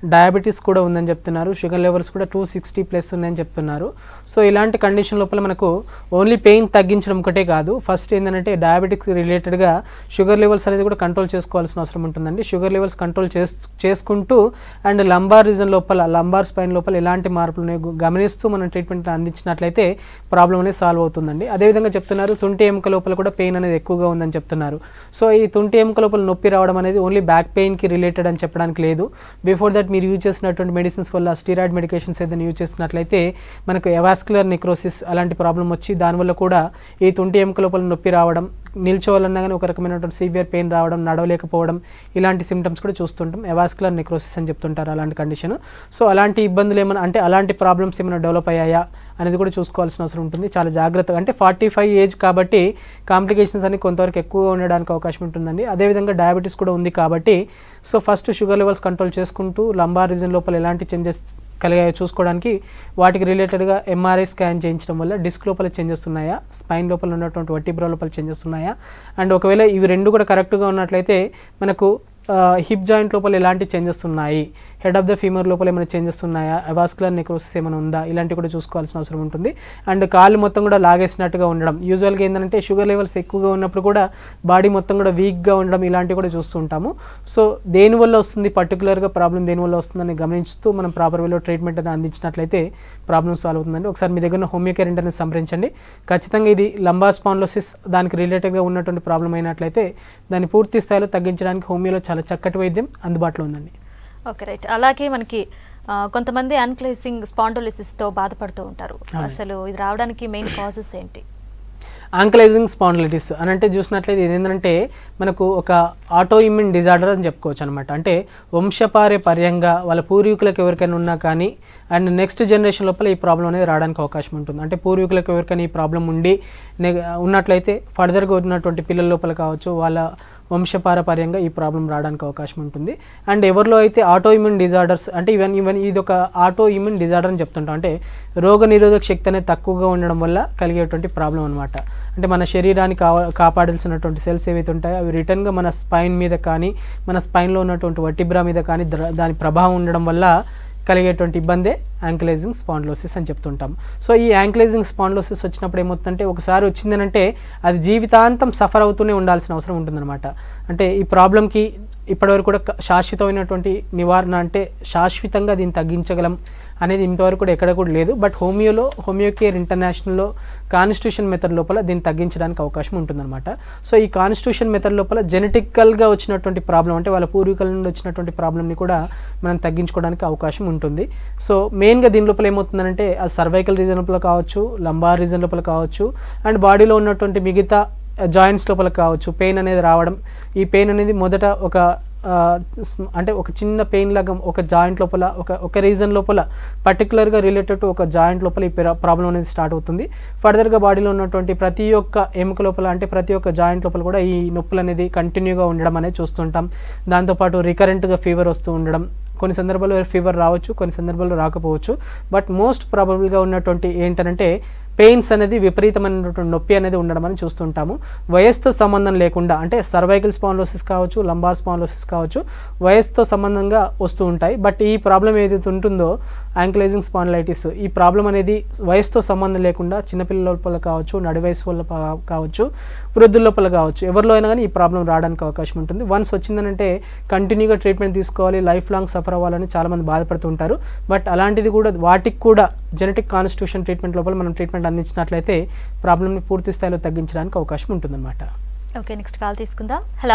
డయాబెటీస్ కూడా ఉందని చెప్తున్నారు షుగర్ లెవెల్స్ కూడా టూ సిక్స్టీ ప్లస్ ఉన్నాయని చెప్తున్నారు సో ఇలాంటి కండిషన్ లోపల మనకు ఓన్లీ పెయిన్ తగ్గించడం ఒకటే కాదు ఫస్ట్ ఏంటంటే డయాబెటిక్ రిలేటెడ్గా షుగర్ లెవెల్స్ అనేది కూడా కంట్రోల్ చేసుకోవాల్సిన అవసరం ఉంటుందండి షుగర్ లెవెల్స్ కంట్రోల్ చేస్ చేసుకుంటూ అండ్ లంబార్ రీజన్ లోపల లంబార్ స్పైన్ లోపల ఎలాంటి మార్పులు ఉన్నాయో గు- గమనిస్తూ మనం ట్రీట్మెంట్ అందించినట్లయితే ప్రాబ్లం అనేది సాల్వ్ అవుతుందండి అదేవిధంగా చెప్తున్నారు తుంటి ఎముక లోపల కూడా పెయిన్ అనేది ఎక్కువగా ఉందని చెప్తున్నారు సో ఈ తుంటి ఎముక లోపల నొప్పి రావడం అనేది ఓన్లీ బ్యాక్ పెయిన్కి రిలేటెడ్ అని చెప్పడానికి లేదు బిఫోర్ దట్ మీరు యూజ్ చేసినటువంటి మెడిసిన్స్ వల్ల స్టీరాయిడ్ మెడికేషన్స్ ఏదైనా యూజ్ చేసినట్లయితే మనకు ఎవాస్కులర్ నెక్రోసిస్ అలాంటి ప్రాబ్లం వచ్చి దానివల్ల కూడా ఈ తుంటి ఎముక లోపల నొప్పి రావడం నిల్చోవాలన్నా కానీ ఒక రకమైనటువంటి సివియర్ పెయిన్ రావడం నడవలేకపోవడం ఇలాంటి సిమ్టమ్స్ కూడా చూస్తుంటాం ఎవాస్కులర్ నెక్రోసిస్ అని చెప్తుంటారు అలాంటి కండిషన్ సో అలాంటి ఇబ్బందులు ఏమైనా అంటే అలాంటి ప్రాబ్లమ్స్ ఏమైనా డెవలప్ అయ్యాయా అనేది కూడా చూసుకోవాల్సిన అవసరం ఉంటుంది చాలా జాగ్రత్తగా అంటే ఫార్టీ ఫైవ్ ఏజ్ కాబట్టి కాంప్లికేషన్స్ అన్ని కొంతవరకు ఎక్కువగా ఉండడానికి అవకాశం ఉంటుందండి అదేవిధంగా డయాబెటీస్ కూడా ఉంది కాబట్టి so first sugar levels control చేసుకుంటూ లంబార్ రీజన్ లోపల ఎలాంటి చేంజెస్ కలిగాయో చూసుకోవడానికి వాటికి రిలేటెడ్గా ఎంఆర్ఐ స్కాన్ చేయించడం వల్ల డిస్క్ లోపల చేంజెస్ ఉన్నాయా స్పైన్ లోపల ఉన్నటువంటి వట్టిబ్రో లోపల చేంజెస్ ఉన్నాయా అండ్ ఒకవేళ ఇవి రెండు కూడా కరెక్ట్గా ఉన్నట్లయితే మనకు హిప్ జాయింట్ లోపల ఎలాంటి చేంజెస్ ఉన్నాయి హెడ్ ఆఫ్ ద ఫీమర్ లోపల ఏమైనా చేంజెస్ ఉన్నాయా అవాస్కులర్ నెక్రోసిస్ ఏమైనా ఉందా ఇలాంటివి కూడా చూసుకోవాల్సిన అవసరం ఉంటుంది అండ్ కాళ్ళు మొత్తం కూడా లాగేసినట్టుగా ఉండడం యూజువల్గా ఏంటంటే షుగర్ లెవెల్స్ ఎక్కువగా ఉన్నప్పుడు కూడా బాడీ మొత్తం కూడా వీక్గా ఉండడం ఇలాంటివి కూడా చూస్తుంటాము సో దేనివల్ల వస్తుంది పర్టికులర్గా ప్రాబ్లం దేనివల్ల వస్తుందని గమనించుతూ మనం ప్రాపర్ వేలో ట్రీట్మెంట్ అనేది అందించినట్లయితే ప్రాబ్లమ్ సాల్వ్ అవుతుందండి ఒకసారి మీ దగ్గర ఉన్న హోమియో కేర్ ఇంటర్ని సంప్రదించండి ఖచ్చితంగా ఇది లంబా స్పాన్లోసిస్ దానికి రిలేటెడ్గా ఉన్నటువంటి ప్రాబ్లం అయినట్లయితే దాన్ని పూర్తి స్థాయిలో తగ్గించడానికి హోమియోలో చాలా చక్కటి వైద్యం అందుబాటులో ఉందండి ఓకే రైట్ అలాగే మనకి ఆ, కొంతమంది అన్క్లేసింగ్ స్పాండోలిసిస్తో బాధపడుతూ ఉంటారు అసలు ఇది రావడానికి మెయిన్ కాజెస్ ఏంటి ఆంకలైజింగ్ స్పాండిలైటిస్ అని అంటే చూసినట్లయితే ఇది ఏంటంటే మనకు ఒక ఆటో ఇమ్యూన్ డిజార్డర్ అని చెప్పుకోవచ్చు అనమాట అంటే వంశపార్యపర్యంగా వాళ్ళ పూర్వీకులకు ఎవరికైనా ఉన్నా కానీ అండ్ నెక్స్ట్ జనరేషన్ లోపల ఈ ప్రాబ్లం అనేది రావడానికి అవకాశం ఉంటుంది అంటే పూర్వీకులకు ఎవరికైనా ఈ ప్రాబ్లం ఉండి నెగ- ఉన్నట్లయితే ఫర్దర్గా ఉన్నటువంటి పిల్లల లోపల కావచ్చు వాళ్ళ వంశపారపర్యంగా ఈ ప్రాబ్లం రావడానికి అవకాశం ఉంటుంది అండ్ ఎవరిలో అయితే ఆటో ఇమ్యూన్ డిజార్డర్స్ అంటే ఈవెన్ ఈవెన్ ఇది ఒక ఆటో ఇమ్యూన్ డిజార్డర్ అని చెప్తుంటాం అంటే రోగ నిరోధక శక్తి అనేది తక్కువగా ఉండడం వల్ల కలిగేటువంటి ప్రాబ్లం అనమాట అంటే మన శరీరాన్ని కావా కాపాడాల్సినటువంటి సెల్స్ ఏవైతే ఉంటాయో అవి రిటర్న్గా మన స్పైన్ మీద కానీ మన స్పైన్లో ఉన్నటువంటి వటిబ్రా మీద కానీ ద్ర- దాని ప్రభావం ఉండడం వల్ల కలిగేటువంటి ఇబ్బందే యాంకిలైజింగ్ స్పాండ్లోసిస్ అని చెప్తుంటాం సో ఈ యాంకిలైజింగ్ స్పాండ్లోసిస్ వచ్చినప్పుడు ఏమవుతుందంటే ఒకసారి వచ్చిందనంటే అది జీవితాంతం సఫర్ అవుతూనే ఉండాల్సిన అవసరం ఉంటుందన్నమాట అంటే ఈ ప్రాబ్లంకి ఇప్పటివరకు కూడా క- శాశ్వతమైనటువంటి నివారణ అంటే శాశ్వతంగా దీన్ని తగ్గించగలం అనేది ఇంతవరకు కూడా ఎక్కడ కూడా లేదు బట్ హోమియోలో హోమియో కేర్ ఇంటర్నేషనల్లో కాన్స్టిట్యూషన్ మెథడ్ లోపల దీన్ని తగ్గించడానికి అవకాశం ఉంటుందన్నమాట సో ఈ కాన్స్టిట్యూషన్ మెథడ్ లోపల జెనెటికల్గా వచ్చినటువంటి ప్రాబ్లం అంటే వాళ్ళ పూర్వీకుల నుండి వచ్చినటువంటి ప్రాబ్లమ్ని కూడా మనం తగ్గించుకోవడానికి అవకాశం ఉంటుంది సో మెయిన్గా దీని లోపల ఏమవుతుందంటే ఆ సర్వైకల్ రీజన్ లోపల కావచ్చు లంబార్ రీజన్ లోపల కావచ్చు అండ్ బాడీలో ఉన్నటువంటి మిగతా జాయింట్స్ లోపల కావచ్చు పెయిన్ అనేది రావడం ఈ పెయిన్ అనేది మొదట ఒక ఆ, స్మ- అంటే ఒక చిన్న పెయిన్ లాగా ఒక జాయింట్ లోపల ఒక ఒక రీజన్ లోపల పర్టికులర్గా రిలేటెడ్ టు ఒక జాయింట్ లోపల ఈ ప్రాబ్లం అనేది స్టార్ట్ అవుతుంది ఫర్దర్గా బాడీలో ఉన్నటువంటి ప్రతి ఒక్క ఎముక లోపల అంటే ప్రతి ఒక్క జాయింట్ లోపల కూడా ఈ నొప్పులు అనేది కంటిన్యూగా ఉండడం అనేది చూస్తుంటాం దాంతోపాటు రికరెంట్గా ఫీవర్ వస్తూ ఉండడం కొన్ని సందర్భాల్లో ఫీవర్ రావచ్చు కొన్ని సందర్భాల్లో రాకపోవచ్చు బట్ మోస్ట్ ప్రాబబుల్గా ఉన్నటువంటి ఏంటంటే పెయిన్స్ అనేది విపరీతమైనటువంటి నొప్పి అనేది ఉండడం అని చూస్తుంటాము వయస్సుతో సంబంధం లేకుండా అంటే సర్వైకల్ స్పాన్లోసిస్ కావచ్చు లంబార్ స్పాన్లోసిస్ కావచ్చు వయస్సుతో సంబంధంగా వస్తూ ఉంటాయి బట్ ఈ ప్రాబ్లం ఏదైతే ఉంటుందో యాంక్లైజింగ్ స్పాన్లైటిస్ ఈ ప్రాబ్లం అనేది వయసుతో సంబంధం లేకుండా చిన్నపిల్లల లోపల కావచ్చు నడి వయసు వల్ల పా- కావచ్చు వృద్ధుల లోపల కావచ్చు ఎవరిలో అయినా కానీ ఈ ప్రాబ్లం రావడానికి అవకాశం ఉంటుంది వన్స్ వచ్చిందనంటే కంటిన్యూగా ట్రీట్మెంట్ తీసుకోవాలి లైఫ్ లాంగ్ సఫర్ అవ్వాలని చాలామంది బాధపడుతుంటారు బట్ అలాంటిది కూడా వాటికి కూడా జెనెటిక్ కాన్స్టిట్యూషన్ ట్రీట్మెంట్ లోపల మనం ట్రీట్మెంట్ అందించినట్లయితే ప్రాబ్లమ్ని పూర్తి స్థాయిలో తగ్గించడానికి అవకాశం ఉంటుందన్నమాట ఓకే నెక్స్ట్ కాల్ తీసుకుందాం హలో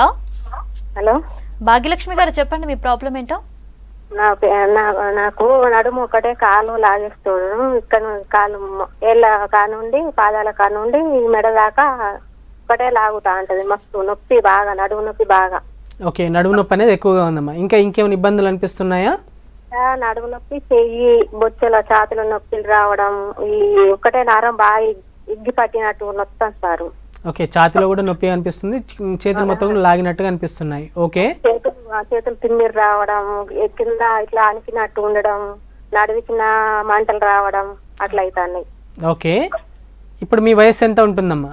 హలో భాగ్యలక్ష్మి గారు చెప్పండి మీ ప్రాబ్లం ఏంటో నా పే- నా- నాకు నడుము ఒకటే కాలు లాగేస్తున్నాను ఇక్కడ ను- కాలు మొ- ఏళ్ళ కానుండి పాదాల కానుండి మెడ దాకా ఒకటే లాగుతా ఉంటది మస్తు నొప్పి బాగా నడుము నొప్పి బాగా ఓకే నడుము నొప్పి అనేది ఎక్కువగా ఉందమ్మా ఇంకా ఇంకేమైనా ఇబ్బందులు అనిపిస్తున్నాయా ఆ, నడుము నొప్పి చెయ్యి బొచ్చెల ఛాతుల నొప్పిలు రావడం ఈ ఒకటే నరం బాగా ఇగ్- ఇగ్గి పట్టినట్టు నొత్తం సారు ఓకే ఛాతీలో కూడా నొప్పి అనిపిస్తుంది చి- చేతులు మొత్తం కూడా లాగినట్టుగా అనిపిస్తున్నాయి ఓకే చేతులు ఆ చేతులు తిమ్మిరి రావడం ఈ కింద ఇట్లా అనికినట్టు ఉండడం నడివికిన మంటలు రావడం అట్లా అవుతాయి ఓకే ఇప్పుడు మీ వయసు ఎంత ఉంటుందమ్మా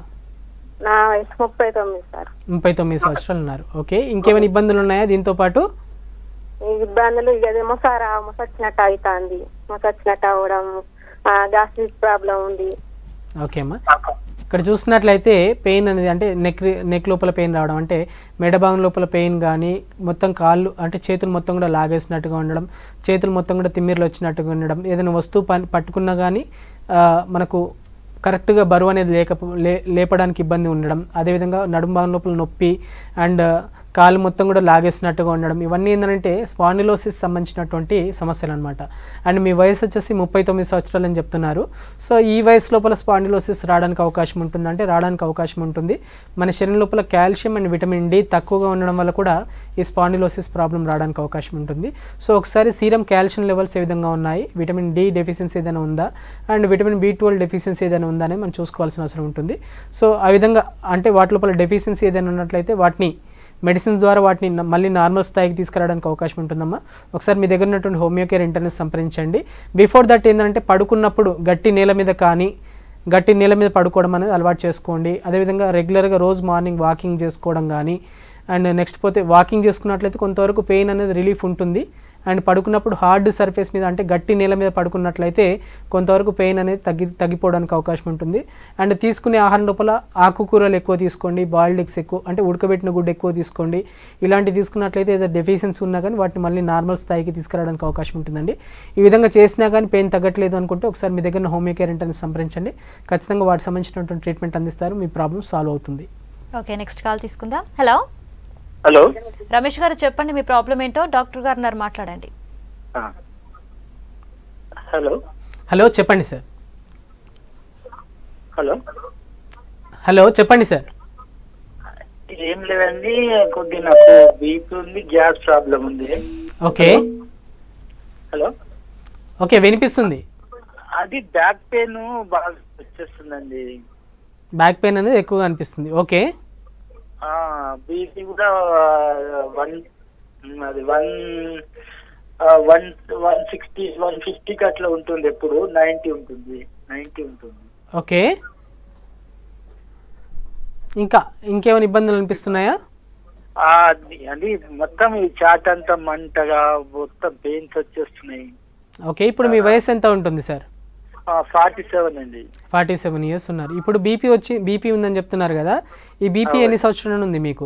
నా వయసు ముప్పై తొమ్మిది సార్ ముప్పై తొమ్మిది సంవత్సరాలు ఉన్నారు ఓకే ఇంకేమైనా ఇబ్బందులు ఉన్నాయా దీంతో పాటు ఈ ఇబ్బందులు ఇక అదే మొసారా మొసొచ్చినట్టు అవుతుంది మొసొచ్చినట్టు అవడం గ్యాస్ట్రిక్ ప్రాబ్లం ఉంది ఓకే అమ్మా ఇక్కడ చూసినట్లయితే పెయిన్ అనేది అంటే నెక్ నెక్ లోపల పెయిన్ రావడం అంటే మెడ భాగం లోపల పెయిన్ కానీ మొత్తం కాళ్ళు అంటే చేతులు మొత్తం కూడా లాగేసినట్టుగా ఉండడం చేతులు మొత్తం కూడా తిమ్మిర్లు వచ్చినట్టుగా ఉండడం ఏదైనా వస్తువు పని పట్టుకున్నా కానీ ఆ, మనకు కరెక్ట్గా బరువు అనేది లేక లే లేపడానికి ఇబ్బంది ఉండడం అదేవిధంగా నడుము భాగం లోపల నొప్పి అండ్ కాలు మొత్తం కూడా లాగేసినట్టుగా ఉండడం ఇవన్నీ ఏంటంటే స్పాండిలోసిస్ సంబంధించినటువంటి సమస్యలు అనమాట అండ్ మీ వయసు వచ్చేసి ముప్పై తొమ్మిది సంవత్సరాలు అని చెప్తున్నారు సో ఈ వయసు లోపల స్పాండిలోసిస్ రావడానికి అవకాశం ఉంటుంది అంటే రావడానికి అవకాశం ఉంటుంది మన శరీరం లోపల కాల్షియం అండ్ విటమిన్ డి తక్కువగా ఉండడం వల్ల కూడా ఈ స్పాండిలోసిస్ ప్రాబ్లం రావడానికి అవకాశం ఉంటుంది సో ఒకసారి సీరం కాల్షియం లెవెల్స్ ఏ విధంగా ఉన్నాయి విటమిన్ డి డెఫిషియన్సీ ఏదైనా ఉందా and vitamin B twelve deficiency ఏదైనా ఉందా అనేది మనం చూసుకోవాల్సిన అవసరం ఉంటుంది సో ఆ విధంగా అంటే వాటి లోపల డెఫిషియన్సీ ఏదైనా ఉన్నట్లయితే వాటిని మెడిసిన్స్ ద్వారా వాటిని న- మళ్ళీ నార్మల్ స్థాయికి తీసుకురావడానికి అవకాశం ఉంటుందమ్మా ఒకసారి మీ దగ్గర ఉన్నటువంటి హోమియో కేర్ ఇంటర్నెట్ సంప్రదించండి బిఫోర్ దట్ ఏంటంటే పడుకున్నప్పుడు గట్టి నేల మీద కానీ గట్టి నేల మీద పడుకోవడం అనేది అలవాటు చేసుకోండి అదేవిధంగా రెగ్యులర్గా రోజు మార్నింగ్ వాకింగ్ చేసుకోవడం కానీ అండ్ నెక్స్ట్ పోతే వాకింగ్ చేసుకున్నట్లయితే కొంతవరకు పెయిన్ అనేది రిలీఫ్ ఉంటుంది అండ్ పడుకున్నప్పుడు హార్డ్ సర్ఫేస్ మీద అంటే గట్టి నేల మీద పడుకున్నట్లయితే కొంతవరకు పెయిన్ అనేది తగ్గి తగ్గిపోవడానికి అవకాశం ఉంటుంది అండ్ తీసుకునే ఆహారం లోపల ఆకుకూరలు ఎక్కువ తీసుకోండి బాయిల్డ్ ఎగ్స్ ఎక్కువ అంటే ఉడకబెట్టిన గుడ్డు ఎక్కువ తీసుకోండి ఇలాంటివి తీసుకున్నట్లయితే ఏదో డెఫిషియన్సీ ఉన్నా కానీ వాటిని మళ్ళీ నార్మల్ స్థాయికి తీసుకురావడానికి అవకాశం ఉంటుందండి ఈ విధంగా చేసినా కానీ పెయిన్ తగ్గట్లేదు అనుకుంటే ఒకసారి మీ దగ్గర హోమియో కేర్ ఇంటర్ని సంప్రదించండి ఖచ్చితంగా వాటికి సంబంధించినటువంటి ట్రీట్మెంట్ అందిస్తారు మీ ప్రాబ్లం సాల్వ్ అవుతుంది ఓకే నెక్స్ట్ కాల్ తీసుకుందాం హలో హలో రమేష్ గారు చెప్పండి మీ ప్రాబ్లం ఏంటో డాక్టర్ గారు ఉన్నారు మాట్లాడండి హలో హలో చెప్పండి సార్ హలో హలో చెప్పండి సార్ ఏం లేదండి కొద్ది నాకు బీపీ ఉంది గ్యాస్ ప్రాబ్లం ఉంది ఓకే హలో ఓకే వినిపిస్తుంది అది బ్యాక్ పెయిన్ బాగా వచ్చేస్తుందండి బ్యాక్ పెయిన్ అనేది ఎక్కువగా అనిపిస్తుంది ఓకే బీపీ కూడా వన్ అది one one one sixty one ఫిఫ్టీకి అట్లా ఉంటుంది ఎప్పుడు నైంటీ ఉంటుంది నైంటీ ఉంటుంది ఓకే ఇంకా ఇంకేమైనా ఇబ్బందులు అనిపిస్తున్నాయా ఆ, అది అది మొత్తం ఈ చాట్ అంతా మంటగా మొత్తం పెయిన్స్ వచ్చేస్తున్నాయి ఓకే ఇప్పుడు మీ వయసు ఎంత ఉంటుంది సార్ ఫార్టీ సెవెన్ అండి ఫార్టీ సెవెన్ ఇయర్స్ ఉన్నారు ఇప్పుడు బీపీ వచ్చి బీపీ ఉందని చెప్తున్నారు కదా ఈ బీపీ ఎన్ని సంవత్సరాలు ఉంది మీకు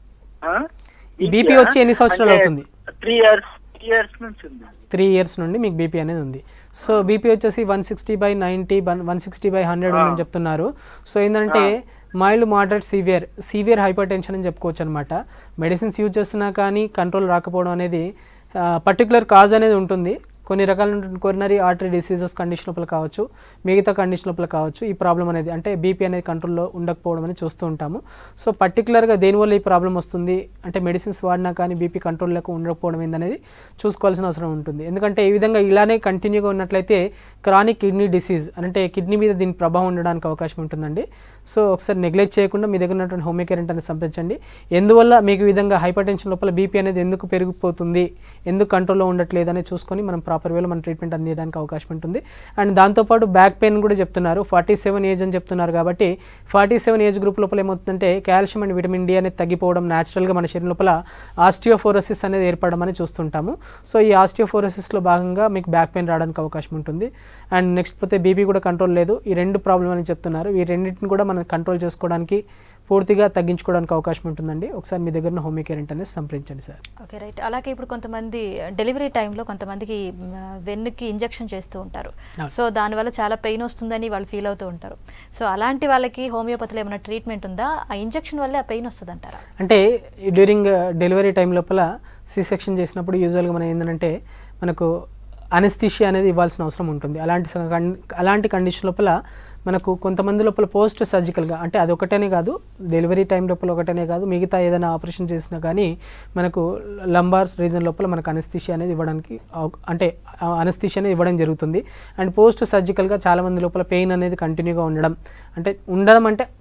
ఆ? ఈ బీపీ వచ్చి ఎన్ని సంవత్సరాలు అవుతుంది త్రీ ఇయర్స్ త్రీ ఇయర్స్ నుంచి ఉంది త్రీ ఇయర్స్ నుండి మీకు బీపీ అనేది ఉంది సో బీపీ వచ్చేసి one sixty by ninety one one sixty by hundred ఉందని చెప్తున్నారు సో ఏంటంటే mild moderate severe severe hypertension అని చెప్పుకోవచ్చు అనమాట మెడిసిన్స్ యూజ్ చేస్తున్నా కానీ కంట్రోల్ రాకపోవడం అనేది పర్టికులర్ కాజ్ అనేది ఉంటుంది కొన్ని రకాల కొరినరీ ఆర్టరీ డిసీజెస్ కండిషన్ లోపల కావచ్చు మిగతా కండిషన్ లోపల కావచ్చు ఈ ప్రాబ్లం అనేది అంటే బీపీ అనేది కంట్రోల్లో ఉండకపోవడం అనేది చూస్తూ ఉంటాము సో పర్టికులర్గా దేనివల్ల ఈ ప్రాబ్లం వస్తుంది అంటే మెడిసిన్స్ వాడినా కానీ బీపీ కంట్రోల్లోకి ఉండకపోవడం ఏందనేది చూసుకోవాల్సిన అవసరం ఉంటుంది ఎందుకంటే ఈ విధంగా ఇలానే కంటిన్యూగా ఉన్నట్లయితే క్రానిక్ కిడ్నీ డిసీజ్ అంటే కిడ్నీ మీద దీని ప్రభావం ఉండడానికి అవకాశం ఉంటుందండి సో ఒకసారి నెగ్లెక్ట్ చేయకుండా మీ దగ్గర ఉన్నటువంటి హోమియో కేర్ ఇంటర్ని సంప్రదించండి ఎందువల్ల మీకు ఈ విధంగా హైపర్ టెన్షన్ లోపల బీపీ అనేది ఎందుకు పెరిగిపోతుంది ఎందుకు కంట్రోల్లో ఉండట్లేదు అనేది చూసుకొని మనం ప్రాపర్ వేలో మన ట్రీట్మెంట్ అందించడానికి అవకాశం ఉంటుంది అండ్ దాంతోపాటు బ్యాక్ పెయిన్ కూడా చెప్తున్నారు ఫార్టీ సెవెన్ ఏజ్ అని చెప్తున్నారు కాబట్టి ఫార్టీ సెవెన్ ఏజ్ గ్రూప్ లోపల ఏమవుతుందంటే కాల్షియం అండ్ విటమిన్ డి అనేది తగ్గిపోవడం న్యాచురల్గా మన శరీరం లోపల ఆస్టియోఫోరోసిస్ అనేది ఏర్పడడం అని చూస్తుంటాము సో ఈ ఆస్టియోఫోరోసిస్లో భాగంగా మీకు బ్యాక్ పెయిన్ రావడానికి అవకాశం ఉంటుంది అండ్ నెక్స్ట్ పోతే బీపీ కూడా కంట్రోల్ లేదు ఈ రెండు ప్రాబ్లం అని చెప్తున్నారు ఈ రెండింటిని కూడా మనం కంట్రోల్ చేసుకోవడానికి పూర్తిగా తగ్గించుకోవడానికి అవకాశం ఉంటుందండి ఒకసారి మీ దగ్గర హోమియో కేర్ ఇంటర్నెట్ సంప్రదించండి సార్ ఓకే రైట్ అలాగే ఇప్పుడు కొంతమంది డెలివరీ టైంలో కొంతమందికి మ్, వెన్నుకి ఇంజెక్షన్ చేస్తూ ఉంటారు సో దానివల్ల చాలా పెయిన్ వస్తుందని వాళ్ళు ఫీల్ అవుతూ ఉంటారు సో అలాంటి వాళ్ళకి హోమియోపతిలో ఏమైనా ట్రీట్మెంట్ ఉందా ఆ ఇంజెక్షన్ వల్లే ఆ పెయిన్ వస్తుంది అంటారా అంటే డ్యూరింగ్ డెలివరీ టైం లోపల సి సెక్షన్ చేసినప్పుడు యూజువల్గా మనం ఏంటంటే మనకు అనస్థిషియా అనేది ఇవ్వాల్సిన అవసరం ఉంటుంది అలాంటి స- కన్- అలాంటి కండిషన్ లోపల మనకు కొంతమంది లోపల పోస్ట్ సర్జికల్గా అంటే అది ఒకటేనే కాదు డెలివరీ టైం లోపల ఒకటేనే కాదు మిగతా ఏదైనా ఆపరేషన్ చేసినా కానీ మనకు లంబార్స్ రీజన్ లోపల మనకు అనస్థిషియా అనేది ఇవ్వడానికి అవ- అంటే అనస్థిషియా అనేది ఇవ్వడం జరుగుతుంది అండ్ పోస్ట్ సర్జికల్గా చాలామంది లోపల పెయిన్ అనేది కంటిన్యూగా ఉండడం అంటే ఉండడం అంటే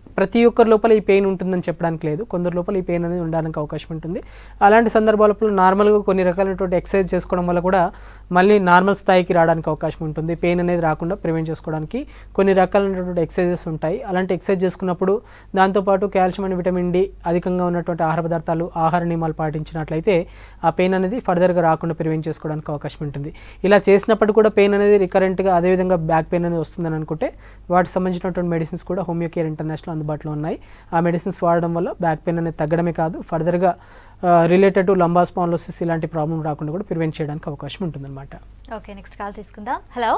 ప్రతి ఒక్కరి లోపల ఈ పెయిన్ ఉంటుందని చెప్పడానికి లేదు కొందరి లోపల ఈ పెయిన్ అనేది ఉండడానికి అవకాశం ఉంటుంది అలాంటి సందర్భాలలో నార్మల్గా కొన్ని రకాలైనటువంటి ఎక్సర్సైజ్ చేసుకోవడం వల్ల కూడా మళ్ళీ నార్మల్ స్థాయికి రావడానికి అవకాశం ఉంటుంది పెయిన్ అనేది రాకుండా ప్రివెంట్ చేసుకోవడానికి కొన్ని రకాలైనటువంటి ఎక్సర్సైజెస్ ఉంటాయి అలాంటి ఎక్సర్సైజ్ చేసుకున్నప్పుడు దాంతోపాటు కాల్షియం అండ్ విటమిన్ డి అధికంగా ఉన్నటువంటి ఆహార పదార్థాలు ఆహార నియమాలు పాటించినట్లయితే ఆ పెయిన్ అనేది ఫర్దర్గా రాకుండా ప్రివెంట్ చేసుకోవడానికి అవకాశం ఉంటుంది ఇలా చేసినప్పుడు కూడా పెయిన్ అనేది రికరెంట్గా అదేవిధంగా బ్యాక్ పెయిన్ అనేది వస్తుందని అనుకుంటే వాటికి సంబంధించినటువంటి మెడిసిన్స్ కూడా హోమియో కేర్ ఇంటర్నేషనల్ అందుబాటులో ఉన్నాయి ఆ మెడిసిన్స్ వాడడం వల్ల బ్యాక్ పెయిన్ అనేది తగ్గడమే కాదు ఫర్దర్గా రిలేటెడ్ టు లంబా స్పాన్లోసిస్ ఇలాంటి ప్రాబ్లం రాకుండా కూడా ప్రివెంట్ చేయడానికి అవకాశం ఉంటుందన్నమాట ఓకే నెక్స్ట్ కాల్ తీసుకుందాం హలో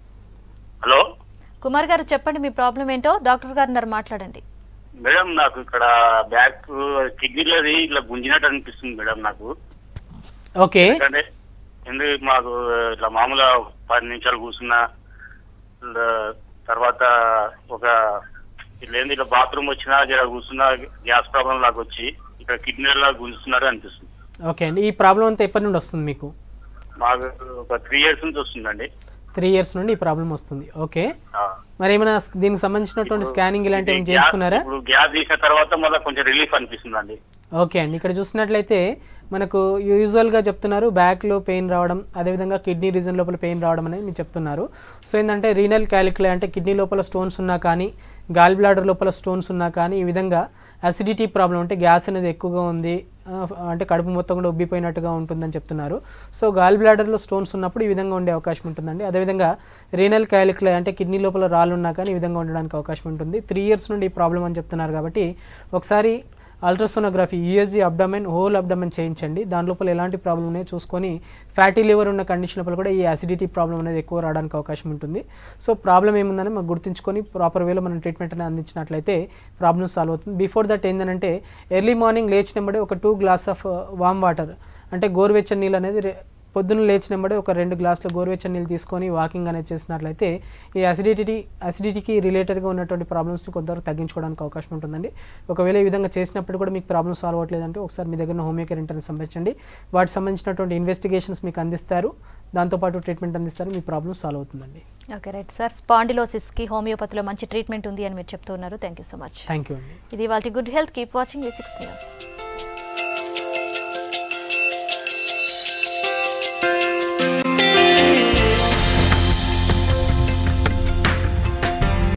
హలో కుమార్ గారు చెప్పండి మీ ప్రాబ్లం ఏంటో డాక్టర్ గారు ఉన్నారు మాట్లాడండి మేడం నాకు ఇక్కడ బ్యాక్ కిడ్నీలోది ఇట్లా గుంజినట్టు అనిపిస్తుంది మేడం నాకు ఓకే ఎందుకంటే ఎందుకు మాకు ఇట్లా మామూలుగా పది నిమిషాలు కూర్చున్నా ఇట్లా తర్వాత ఒక ఇట్లా ఏంది ఇట్లా బాత్రూమ్ వచ్చినా జర కూర్చున్నా గ్యాస్ ప్రాబ్లం లాగా వచ్చి ఇక్కడ కిడ్నీలో గుంజుతున్నారు అనిపిస్తుంది ఓకే అండి ఈ ప్రాబ్లం అంతా ఎప్పటి నుండి వస్తుంది మీకు మాకు ఒక త్రీ ఇయర్స్ నుంచి వస్తుందండి త్రీ ఇయర్స్ నుండి ఈ ప్రాబ్లం వస్తుంది ఓకే ఆ. మరి ఏమైనా దీనికి సంబంధించినటువంటి స్కానింగ్ ఇలాంటివి ఏమైనా ఇది గ్యాస్- చేయించుకున్నారా ఇప్పుడు గ్యాస్ తీసిన తర్వాత మళ్ళీ కొంచెం రిలీఫ్ అనిపిస్తుందండి ఓకే అండి ఇక్కడ చూసినట్లయితే మనకు యూజువల్గా చెప్తున్నారు బ్యాక్లో పెయిన్ రావడం అదేవిధంగా కిడ్నీ రీజన్ లోపల పెయిన్ రావడం అనేది మీరు చెప్తున్నారు సో ఏంటంటే రీనల్ క్యాలిక్యులే అంటే కిడ్నీ లోపల స్టోన్స్ ఉన్నా కానీ గాల్ బ్లాడర్ లోపల స్టోన్స్ ఉన్నా కానీ ఈ విధంగా అసిడిటీ ప్రాబ్లం అంటే గ్యాస్ అనేది ఎక్కువగా ఉంది ఆ, అంటే కడుపు మొత్తం కూడా ఉబ్బిపోయినట్టుగా ఉంటుందని చెప్తున్నారు సో గాల్ బ్లాడర్లో స్టోన్స్ ఉన్నప్పుడు ఈ విధంగా ఉండే అవకాశం ఉంటుందండి అదేవిధంగా రీనల్ క్యాలిక్యులే అంటే కిడ్నీ లోపల రాళ్ళు ఉన్నా కానీ ఈ విధంగా ఉండడానికి అవకాశం ఉంటుంది త్రీ ఇయర్స్ నుండి ఈ ప్రాబ్లం అని చెప్తున్నారు కాబట్టి ఒకసారి ultrasonography USG abdomen whole abdomen చేయించండి దాని లోపల ఎలాంటి ప్రాబ్లం ఉన్నాయో చూసుకొని ఫ్యాటీ లివర్ ఉన్న కండిషన్ లోపల కూడా ఈ అసిడిటీ ప్రాబ్లం అనేది ఎక్కువ రావడానికి అవకాశం ఉంటుంది సో ప్రాబ్లం ఏముందని మాకు గుర్తుంచుకొని ప్రాపర్ వేలో మనం ట్రీట్మెంట్ అనేది అందించినట్లయితే ప్రాబ్లమ్ సాల్వ్ అవుతుంది బిఫోర్ దట్ ఏంటంటే ఎర్లీ మార్నింగ్ లేచినప్పుడే ఒక two glass of warm water అంటే గోరువెచ్చని నీళ్ళు అనేది రె- పొద్దున్న లేచినప్పుడే ఒక రెండు గ్లాసుల గోరువెచ్చని నీళ్ళు తీసుకొని వాకింగ్ అనేది చేసినట్లయితే ఈ అసిడిటీ అసిడిటీకి రిలేటెడ్గా ఉన్నటువంటి ప్రాబ్లమ్స్ని కొంతవరకు తగ్గించుకోవడానికి అవకాశం ఉంటుందండి ఒకవేళ ఈ విధంగా చేసినప్పుడు కూడా మీకు ప్రాబ్లమ్ సాల్వ్ అవ్వట్లేదంటే ఒకసారి మీ దగ్గర హోమియో కేర్ ఇంటర్ని సంప్రదించండి వాటికి సంబంధించినటువంటి ఇన్వెస్టిగేషన్స్ మీకు అందిస్తారు దాంతోపాటు ట్రీట్మెంట్ అందిస్తారు మీ ప్రాబ్లమ్ సాల్వ్ అవుతుందండి ఓకే రైట్ సార్ స్పాండిలోసిస్కి హోమియోపతిలో మంచి ట్రీట్మెంట్ ఉంది అని మీరు చెప్తూ ఉన్నారు thank you so much thank you అండి ఇది వాళ్ళ గుడ్ హెల్త్ కీప్ వాచింగ్ ఈ సిక్స్ న్యూస్